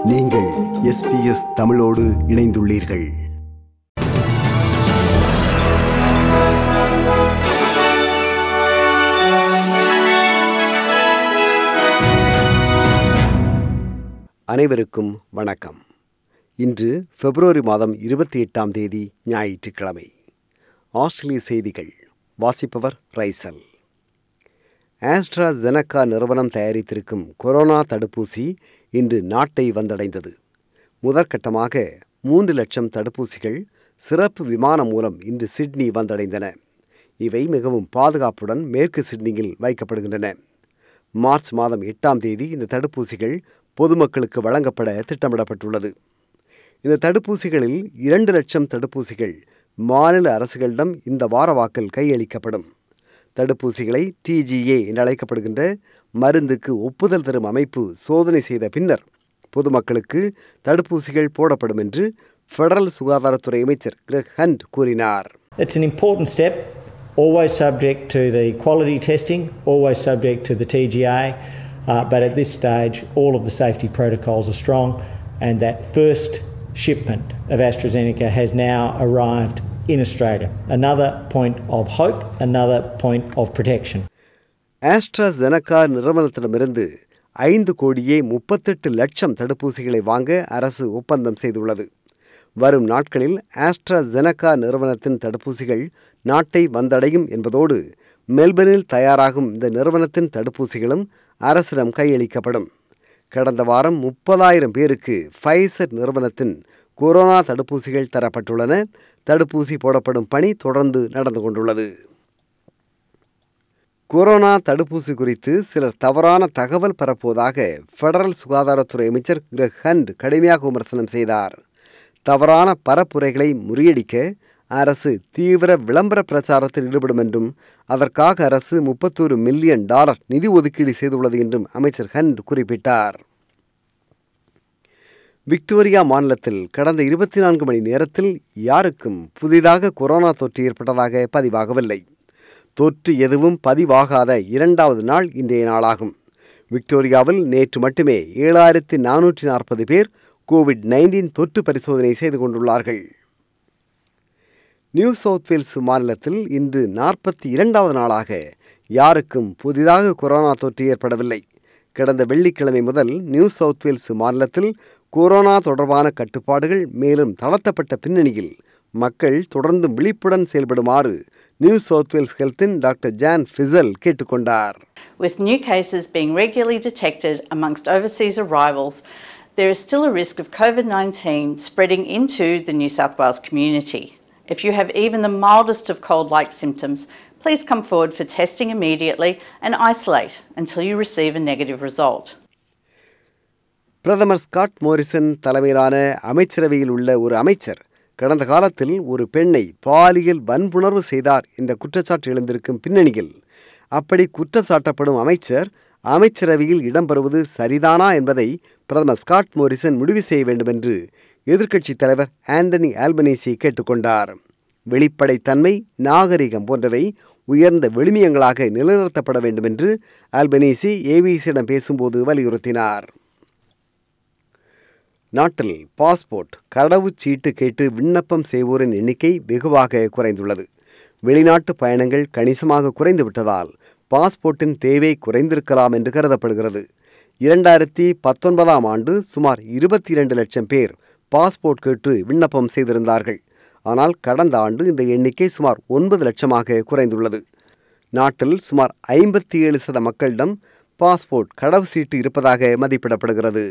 நீங்கள் எஸ்பிஎஸ் தமிழோடு இணைந்துள்ளீர்கள் அனைவருக்கும் வணக்கம் இன்று பிப்ரவரி மாதம் இருபத்தி எட்டாம் தேதி ஞாயிற்றுக்கிழமை ஆஸ்திரேலிய செய்திகள் வாசிப்பவர் ரைசல் ஆஸ்ட்ராஜெனக்கா நிறுவனம் தயாரித்திருக்கும் கொரோனா தடுப்பூசி இன்று நாட்டை வந்தடைந்தது முதற்கட்டமாக மூன்று லட்சம் தடுப்பூசிகள் சிறப்பு விமானம் மூலம் இன்று சிட்னி வந்தடைந்தன இவை மிகவும் பாதுகாப்புடன் மேற்கு சிட்னியில் வைக்கப்படுகின்றன மார்ச் மாதம் எட்டாம் தேதி இந்த தடுப்பூசிகள் பொதுமக்களுக்கு வழங்கப்பட திட்டமிடப்பட்டுள்ளது இந்த தடுப்பூசிகளில் இரண்டு லட்சம் தடுப்பூசிகள் மாநில அரசுகளிடம் இந்த வாரவாக்கில் கையளிக்கப்படும் தடுப்பூசிகளை டிஜிஏ என்று அழைக்கப்படுகின்ற மருந்துக்கு ஒப்புதல் தரும் அமைப்பு சோதனை செய்த பின்னர் பொதுமக்களுக்கு தடுப்பூசிகள் போடப்படும் என்று ஃபெடரல் சுகாதாரத்துறை அமைச்சர் கிரெக் ஹண்ட் கூறினார் It's an important step, always subject to the quality testing, always subject to the TGA, uh, but at this stage, all of the safety protocols are strong, and that first shipment of AstraZeneca has now arrived in Australia. Another point of hope, another point of protection. ஆஸ்ட்ராஜெனக்கா நிறுவனத்திடமிருந்து ஐந்து கோடியே முப்பத்தெட்டு லட்சம் தடுப்பூசிகளை வாங்க அரசு ஒப்பந்தம் செய்துள்ளது வரும் நாட்களில் ஆஸ்ட்ராஜெனக்கா நிறுவனத்தின் தடுப்பூசிகள் நாட்டை வந்தடையும் என்பதோடு மெல்பர்னில் தயாராகும் இந்த நிறுவனத்தின் தடுப்பூசிகளும் அரசிடம் கையளிக்கப்படும் கடந்த வாரம் முப்பதாயிரம் பேருக்கு ஃபைசர் நிறுவனத்தின் கொரோனா தடுப்பூசிகள் தரப்பட்டுள்ளன தடுப்பூசி போடப்படும் பணி தொடர்ந்து நடந்து கொண்டுள்ளது கொரோனா தடுப்பூசி குறித்து சிலர் தவறான தகவல் பரப்புவதாக ஃபெடரல் சுகாதாரத்துறை அமைச்சர் கிரெக் ஹண்ட் கடுமையாக விமர்சனம் செய்தார் தவறான பரப்புரைகளை முறியடிக்க அரசு தீவிர விளம்பர பிரச்சாரத்தில் ஈடுபடும் என்றும் அதற்காக அரசு முப்பத்தோரு மில்லியன் டாலர் நிதி ஒதுக்கீடு செய்துள்ளது என்றும் அமைச்சர் ஹண்ட் குறிப்பிட்டார் விக்டோரியா மாநிலத்தில் கடந்த இருபத்தி நான்கு மணி நேரத்தில் யாருக்கும் புதிதாக கொரோனா தொற்று ஏற்பட்டதாக பதிவாகவில்லை தொற்று எதுவும் பதிவாகாத இரண்டாவது நாள் இன்றைய நாளாகும் விக்டோரியாவில் நேற்று மட்டுமே ஏழாயிரத்தி நானூற்றி நாற்பது பேர் கோவிட் நைன்டீன் தொற்று பரிசோதனை செய்து கொண்டுள்ளார்கள் நியூ சவுத் வேல்ஸ் மாநிலத்தில் இன்று நாற்பத்தி இரண்டாவது நாளாக யாருக்கும் புதிதாக கொரோனா தொற்று ஏற்படவில்லை கடந்த வெள்ளிக்கிழமை முதல் நியூ சவுத் வேல்ஸ் மாநிலத்தில் கொரோனா தொடர்பான கட்டுப்பாடுகள் மேலும் தளர்த்தப்பட்ட பின்னணியில் மக்கள் தொடர்ந்து விழிப்புடன் செயல்படுமாறு நியூ சவுத் வேல்ஸ் ஹெல்த்தின் டாக்டர் ஜான் ஃபிசல் கேட்டுக்கொண்டார் With new cases being regularly detected amongst overseas arrivals, there is still a risk of COVID 19 spreading into the New South Wales community. If you have even the mildest of cold like symptoms, please come forward for testing immediately and isolate until you receive a negative result. பிரதமர் Scott Morrison தலைமையிலான அமைச்சரவையில் உள்ள ஒரு அமைச்சர் கடந்த காலத்தில் ஒரு பெண்ணை பாலியல் வன்புணர்வு செய்தார் என்ற குற்றச்சாட்டு எழுந்திருக்கும் பின்னணியில் அப்படி குற்றம் சாட்டப்படும் அமைச்சர் அமைச்சரவையில் இடம்பெறுவது சரிதானா என்பதை பிரதமர் ஸ்காட் மோரிசன் முடிவு செய்ய வேண்டும் என்று எதிர்க்கட்சித் தலைவர் ஆண்டனி ஆல்பனீசி கேட்டுக்கொண்டார் வெளிப்படைத்தன்மை நாகரிகம் போன்றவை உயர்ந்த விழுமியங்களாக நிலைநிறுத்தப்பட வேண்டும் என்று ஆல்பனீசி ஏபிசியிடம் பேசும்போது வலியுறுத்தினார் நாட்டில் பாஸ்போர்ட் கடவுச்சீட்டு கேட்டு விண்ணப்பம் செய்வோரின் எண்ணிக்கை வெகுவாக குறைந்துள்ளது வெளிநாட்டு பயணங்கள் கணிசமாக குறைந்துவிட்டதால் பாஸ்போர்ட்டின் தேவை குறைந்திருக்கலாம் என்று கருதப்படுகிறது இரண்டாயிரத்தி பத்தொன்பதாம் ஆண்டு சுமார் இருபத்தி இரண்டு லட்சம் பேர் பாஸ்போர்ட் கேட்டு விண்ணப்பம் செய்திருந்தார்கள் ஆனால் கடந்த ஆண்டு இந்த எண்ணிக்கை சுமார் ஒன்பது லட்சமாக குறைந்துள்ளது நாட்டில் சுமார் ஐம்பத்தி ஏழு சத மக்களிடம் பாஸ்போர்ட் கடவுச்சீட்டு இருப்பதாக மதிப்பிடப்படுகிறது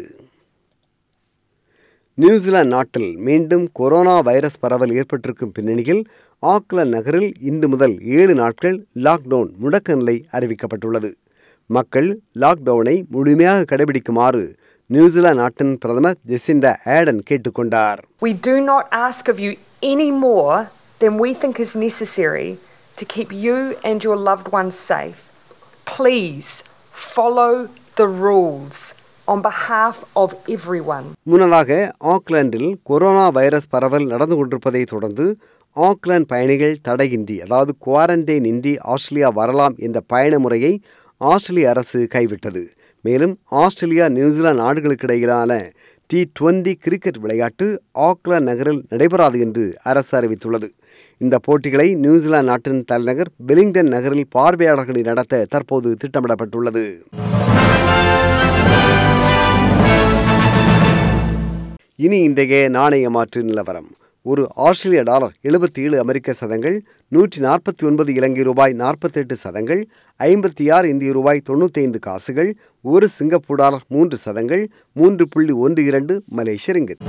நியூசிலாந்து நாட்டில் மீண்டும் கொரோனா வைரஸ் பரவல் ஏற்பட்டிருக்கும் பின்னணியில் ஆக்லாந்து நகரில் இன்று முதல் ஏழு நாட்கள் லாக்டவுன் முடக்க நிலை அறிவிக்கப்பட்டுள்ளது மக்கள் லாக்டவுனை முழுமையாக கடைபிடிக்குமாறு நியூசிலாந்து நாட்டின் பிரதமர் ஜெசிண்டா ஆடன் கேட்டுக்கொண்டார் We do not ask of you any more than we think is necessary to keep you and your loved ones safe. Please follow the rules on behalf of everyone. முன்னதாக ஆக்லாந்தில் corona virus பரவல் நடந்து கொண்டிருப்பதை தொடர்ந்து Auckland பயணிகள் தடையின்றி அதாவது quarantine இன்றி Australia வரலாம் என்ற பயண முறையை ஆஸ்திரேலிய அரசு கைவிட்டது மேலும் ஆஸ்திரேலியா நியூசிலாந்து நாடுகளுக்கு இடையிலான டி டுவெண்டி கிரிக்கெட் விளையாட்டு ஆக்லாந்து நகரில் நடைபெறாது என்று அரசு அறிவித்துள்ளது இந்த போட்டிகளை நியூசிலாந்து நாட்டின் தலைநகர் வெலிங்டன் நகரில் பார்வையாளர்களை நடத்த தற்போது திட்டமிடப்பட்டுள்ளது இனி இன்றைய நாணய மாற்று நிலவரம் ஒரு ஆஸ்திரேலிய டாலர் எழுபத்தி ஏழு அமெரிக்க சதங்கள் நூற்றி நாற்பத்தி ஒன்பது இலங்கை ரூபாய் நாற்பத்தெட்டு சதங்கள் ஐம்பத்தி ஆறு இந்திய ரூபாய் தொண்ணூற்றி ஐந்து காசுகள் ஒரு சிங்கப்பூர் டாலர் மூன்று சதங்கள் மூன்று புள்ளி ஒன்று இரண்டு மலேசிய ரிங்கித்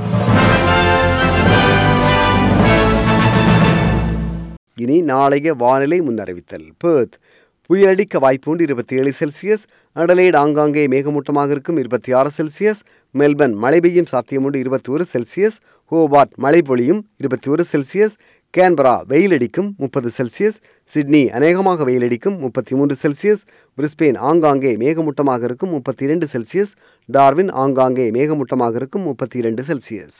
இனி நாளைய வானிலை முன்னறிவித்தல் பேர்த் புயலடிக்க வாய்ப்புண்டு இருபத்தி ஏழு செல்சியஸ் அடலைட் ஆங்காங்கே மேகமூட்டமாக இருக்கும் இருபத்தி ஆறு செல்சியஸ் மெல்பர்ன் மழை பெய்யும் சாத்தியமுண்டு இருபத்தி ஒரு செல்சியஸ் ஹோபார்ட் மழை பொழியும் இருபத்தி ஒரு செல்சியஸ் கேன்பரா வெயிலடிக்கும் முப்பது செல்சியஸ் சிட்னி அநேகமாக வெயிலடிக்கும் முப்பத்தி மூன்று செல்சியஸ் பிரிஸ்பெயின் ஆங்காங்கே மேகமூட்டமாக இருக்கும் முப்பத்தி இரண்டு செல்சியஸ் டார்வின் ஆங்காங்கே மேகமூட்டமாக இருக்கும் முப்பத்தி இரண்டு செல்சியஸ்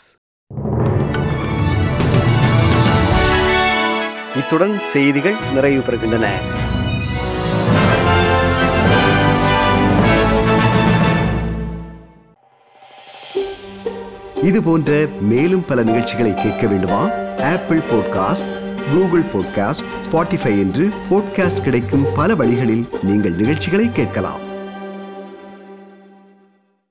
இத்துடன் செய்திகள் நிறைவு பெறுகின்றன இது போன்ற மேலும் பல நிகழ்ச்சிகளை கேட்க வேண்டுமா Apple podcast Google podcast Spotify என்று பாட்காஸ்ட் கிடைக்கும் பல வழிகளில் நீங்கள் நிகழ்ச்சிகளை கேட்கலாம்